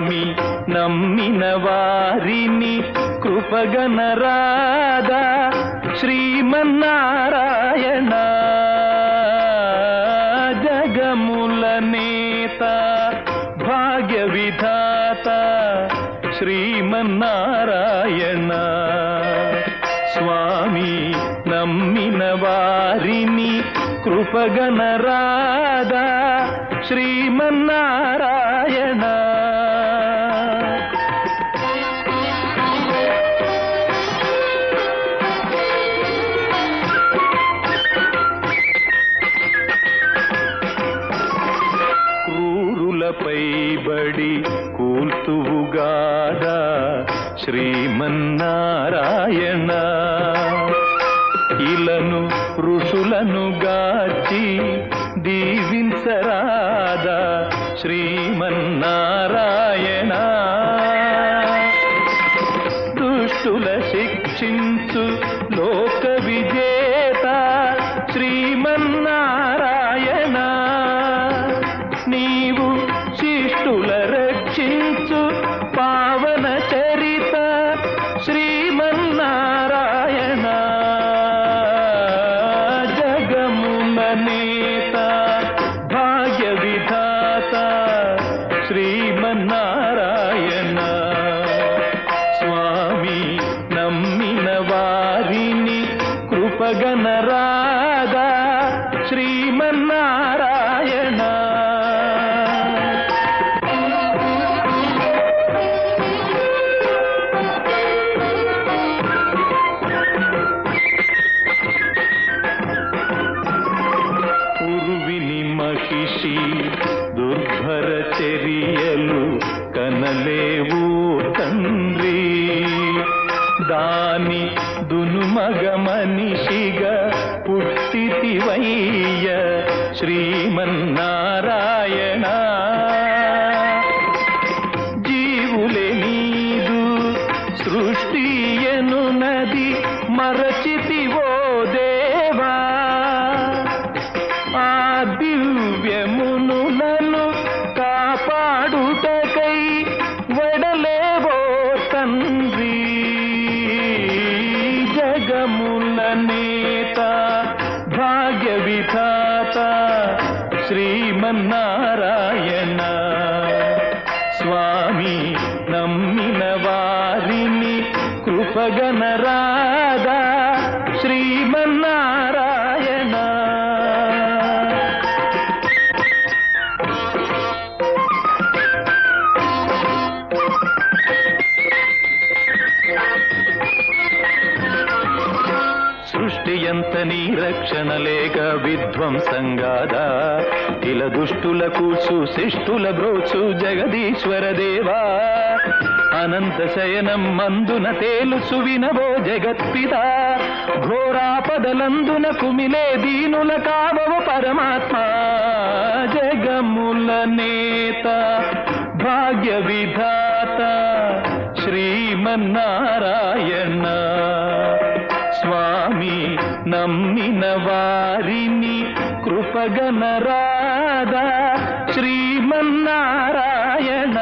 స్వామి నమ్మిన వారిని కృపగనరాదా శ్రీమన్నారాయణ జగముల నేత భాగ్య విధాత శ్రీమన్నారాయణ స్వామి నమ్మిన వారిని కృపగనరాదా శ్రీమన్నారాయణ క్రూరులపై బడి కూల్తువుగాదా శ్రీమన్నారాయణ ఇలను ఋషులను గాచి దీవించరాదా శ్రీమన్నారాయణ దుష్టుల శిక్షించు లోక విజేత శ్రీమన్నారాయణ నీవు శిష్టుల రక్షించు పావన చరిత శ్రీమన్నారాయణ జగముల నేత భాగ్య విధాత శ్రీమన్నారాయణ స్వామి నమ్మిన వారిని కృపగనరాదా శ్రీమన్నారాయణ ఉరువిని మహిషి దుర్భర చర్యలు కనలేవు తండ్రి దాని దునుమగ మనిషిగా పుట్టితివయ్య శ్రీమన్నారాయణ జీవులే నీదు సృష్టియను నది మరచితివో దేవా ఆ దివ్యమునులను కాపాడుటకై వడలేవో తండ్రి జగముల నేత భాగ్య విధాత శ్రీమన్నారాయణ స్వామి నమ్మిన వారిని కృపగనరాదా శ్రీమన్నారాయణ సృష్టి ఎంత నీ రక్షణ లేక విధ్వంసంగాదా ఇల దుష్టులకు సుశిష్టుల బ్రోచు జగదీశ్వర దేవా అనంత శయనం మందున తేలుసు వినవో జగత్పిత ఘోరాపదలందున కుమిలే దీనుల కావవు పరమాత్మ జగముల నేత భాగ్య విధాత శ్రీమన్నారాయణ స్వామి నమ్మిన వారిని కృపగనరాదా శ్రీమన్నారాయణ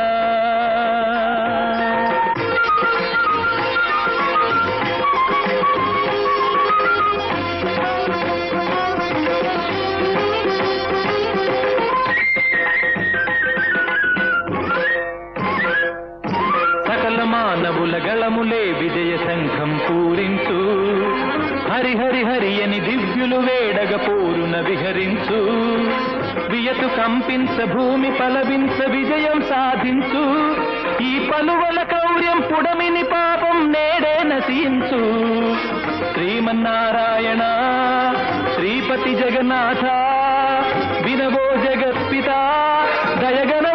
సకల మానవుల గళములే విజయ శంఖం పూరించు హరి హరి హరి అని దివ్యులు వేడగ పోరున విహరించు వియతు కంపించ భూమి పలవించ విజయం సాధించు ఈ పలువల కౌర్యం పుడమిని పాపం నేడే నశించు శ్రీమన్నారాయణ శ్రీపతి జగన్నాథ వినవో జగత్పిత దయగన